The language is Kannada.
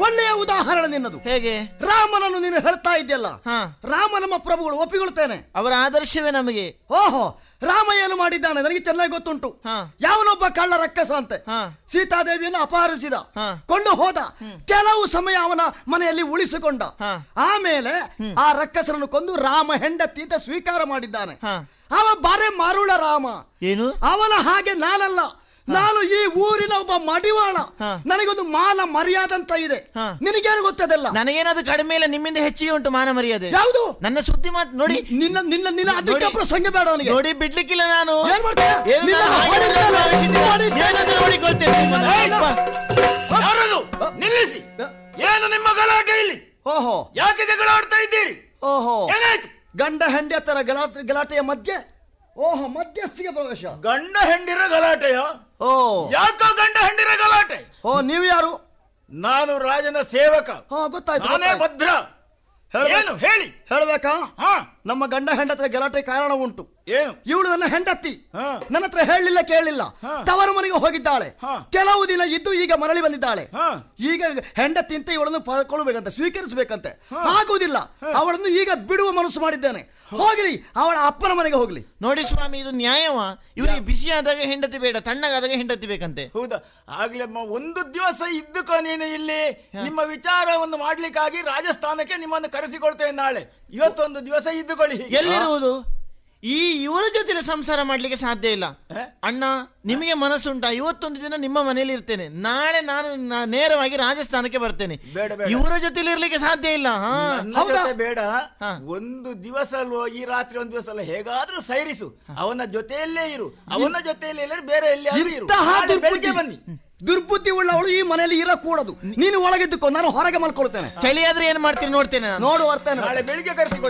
ಒಳ್ಳೆಯ ಉದಾಹರಣೆ ನಿನ್ನದು ಹೇಗೆ ರಾಮನನ್ನು ನೀನು ಹೇಳ್ತಾ ಇದ್ಯಲ್ಲ ಹಾ. ರಾಮ ನಮ್ಮ ಪ್ರಭುಗಳು ಒಪ್ಪಿಕೊಳ್ತೇನೆ ಅವರ ಆದರ್ಶವೇ ನಮಗೆ ಓಹೋ ರಾಮ ಏನು ಮಾಡಿದ್ದಾನೆ ನನಗೆ ಚೆನ್ನಾಗಿ ಗೊತ್ತುಂಟು ಹಾ. ಯಾವನೊಬ್ಬ ಕಳ್ಳ ರಕ್ಕಸ ಅಂತೆ ಹಾ. ಸೀತಾದೇವಿಯನ್ನು ಅಪಹರಿಸಿದ ಹಾ. ಕೊಂಡು ಹೋದ ಕೆಲವು ಸಮಯ ಅವನ ಮನೆಯಲ್ಲಿ ಉಳಿಸಿಕೊಂಡ ಹಾ. ಆಮೇಲೆ ಆ ರಕ್ಕಸರನ್ನು ಕೊಂದು ರಾಮ ಹೆಂಡತಿ ಅಂತ ಸ್ವೀಕಾರ ಮಾಡಿದ್ದಾನೆ ಹಾ. ಅವ ಬಾರೆ ಮಾರುಳ ರಾಮ ಏನು ಅವನ ಹಾಗೆ ನಾನಲ್ಲ ನಾನು ಈ ಊರಿನ ಒಬ್ಬ ಮಡಿವಾಳ ಹಾ. ನನಗೊಂದು ಮಾನ ಮರ್ಯಾದೆ ಅಂತ ಇದೆ ಹಾ. ನಿನಗೇನು ಗೊತ್ತದಲ್ಲ ನನಗೇನದು ಕಡಿಮೆ ಇಲ್ಲ ನಿಮ್ಮಿಂದ ಹೆಚ್ಚಿಗೆ ಉಂಟು ಮಾನ ಮರ್ಯಾದೆ ಯಾವುದು ನನ್ನ ಸುದ್ದಿ ಮಾತು ನೋಡಿ ನಿನ್ನ ನಿನ್ನ ನಿನ್ನ ಅದಕ್ಕೆ ನೋಡಿ. ಪ್ರಸಂಗ ಬೇಡ ಅವನಿಗೆ ನೋಡಿ ಬಿಡ್ಲಿಕ್ಕಿಲ್ಲ ನಾನು ಏನ್ ಮಾಡ್ತೀಯ? ಏನು ನಿನ್ನ ನಾನು ಹಾಗೆ ಹೊಡಿತೇನೆ, ಭಾವಿಸಿದ್ದೀರಾ? ಹೊಡಿತೇನೆ. ಏನಾದ್ರು ನೋಡಿಕೊಳ್ತೇನೆ ನಿಮ್ಮನ್ನ. ಅಪ್ಪ. ಯಾರದು ನಿಲ್ಲಿಸಿ ಏನು ನಿಮ್ಮ ಗಲಾಟೆ ಇಲ್ಲಿ ಓಹೋ ಯಾಕೆ ಜಗಳ ಆಡ್ತಾ ಇದ್ದೀರಿ ಓಹೋ ಏನಾಯ್ತು ಗಂಡ ಹೆಂಡತರ ಗಲಾಟೆ ಗಲಾಟೆಯ ಮಧ್ಯೆ ಓಹೋ ಮಧ್ಯಸ್ಥಿಗೆ ಪ್ರವೇಶ ಗಂಡ ಹೆಂಡಿರ ಗಲಾಟೆಯ ಓ ಯಾಕೋ ಗಂಡ ಹೆಂಡಿರ ಗಲಾಟೆ ಓ ನೀವು ಯಾರು ನಾನು ರಾಜನ ಸೇವಕ ಹಾ ಗೊತ್ತಾಯ್ತು ನಾನೇ ಗೊತ್ತಾಯ್ತು. ಭದ್ರ ಹೇಳ್ಬೇಕು. ಏನು ಹೇಳಿ ಹೇಳ್ಬೇಕಾ ಹಾ ನಮ್ಮ ಗಂಡ ಹೆಂಡತರ ಗಲಾಟೆ ಕಾರಣ ಉಂಟು ಏನು ಇವಳು ನನ್ನ ಹೆಂಡತಿ ಹಾ. ನನ್ನ ಹತ್ರ ಹೇಳಲಿಲ್ಲ ಕೇಳಲಿಲ್ಲ ಹಾ. ತವರು ಮನೆಗೆ ಹೋಗಿದ್ದಾಳೆ ಹಾ. ಕೆಲವು ದಿನ ಇದ್ದು ಈಗ ಮರಳಿ ಬಂದಿದ್ದಾಳೆ ಹಾ. ಈಗ ಹೆಂಡತಿ ಅಂತ ಇವಳನ್ನು ಪಡ್ಕೊಳ್ಬೇಕಂತೆ ಸ್ವೀಕರಿಸಬೇಕಂತೆ ಆಗುವುದಿಲ್ಲ ಅವಳನ್ನು ಈಗ ಬಿಡುವ ಮನಸ್ಸು ಮಾಡಿದ್ದೇನೆ ಹೋಗಲಿ ಅವಳ ಅಪ್ಪನ ಮನೆಗೆ ಹೋಗ್ಲಿ ನೋಡಿ ಸ್ವಾಮಿ ಇದು ನ್ಯಾಯವ ಇವರಿಗೆ ಬಿಸಿ ಆದಾಗ ಹೆಂಡತಿ ಬೇಡ ತಣ್ಣಗಾದಾಗ ಹೆಂಡತಿ ಬೇಕಂತೆ ಹೌದಾ ಆಗ್ಲೇ ಅಮ್ಮ, ಒಂದು ದಿವಸ ಇದ್ದುಕೋ ನೀನು ಇಲ್ಲಿ ನಿಮ್ಮ ವಿಚಾರವನ್ನು ಮಾಡ್ಲಿಕ್ಕಾಗಿ ರಾಜಸ್ಥಾನಕ್ಕೆ ನಿಮ್ಮನ್ನು ಕರೆಸಿಕೊಳ್ತೇನೆ ನಾಳೆ ಇವತ್ತೊಂದು ದಿವಸ ಇದ್ದುಕೊಳ್ಳಿ ಹೀಗೆ. ಎಲ್ಲಿರುವುದು ಈ ಇವರ ಜೊತೆ ಸಂಸಾರ ಮಾಡ್ಲಿಕ್ಕೆ ಸಾಧ್ಯ ಇಲ್ಲ ಹೇ? ಅಣ್ಣ ನಿಮಗೆ ಮನಸ್ಸುಂಟಾ ಇವತ್ತೊಂದು ದಿನ ನಿಮ್ಮ ಮನೇಲಿ ಇರ್ತೇನೆ ನಾಳೆ ನಾನು ನಾ- ನೇರವಾಗಿ ರಾಜಸ್ಥಾನಕ್ಕೆ ಬರ್ತೇನೆ ಬೇಡ, ಬೇಡ. ಇವರ ಜೊತೆಲಿ ಇರ್ಲಿಕ್ಕೆ ಸಾಧ್ಯ ಇಲ್ಲ ಹಾ ನನ್ನ ಹೌದಾ? ಜೊತೆ ಬೇಡ ಹಾ. ಒಂದು ದಿವಸ ಅಲ್ವೋ ಈ ರಾತ್ರಿ ಒಂದು ದಿವಸ ಅಲ್ಲ ಹೇಗಾದ್ರೂ ಸೈರಿಸು ಅವನ ಜೊತೆಯಲ್ಲೇ ಇರು ಅವನ ಜೊತೆಯಲ್ಲಿ ಎಲ್ಲರೂ ಬೇರೆ ಎಲ್ಲಿಯಾದ್ರೂ ಇರು ಇಂತಹ ನಾಳೆ ದುರ್ಬುದ್ಧಿ ಬೆಳಿಗ್ಗೆ ಬನ್ನಿ ದುರ್ಬುದ್ಧಿ ಉಳ್ಳವಳು ಈ ಮನೆಯಲ್ಲಿ ಇರಕೂಡದು ನೀನು ಒಳಗಿದ್ದುಕೋ ನಾನು ಹೊರಗೆ ಮಲ್ಕೊಳ್ತೇನೆ ಚಳಿ ಆದ್ರೆ ಏನ್ ಮಾಡ್ತೀನಿ ನೋಡ್ತೇನೆ ನಾನು ನೋಡು ಬರ್ತೇನೆ ನಾಳೆ ಬೆಳಿಗ್ಗೆ ಕರೆಸಿ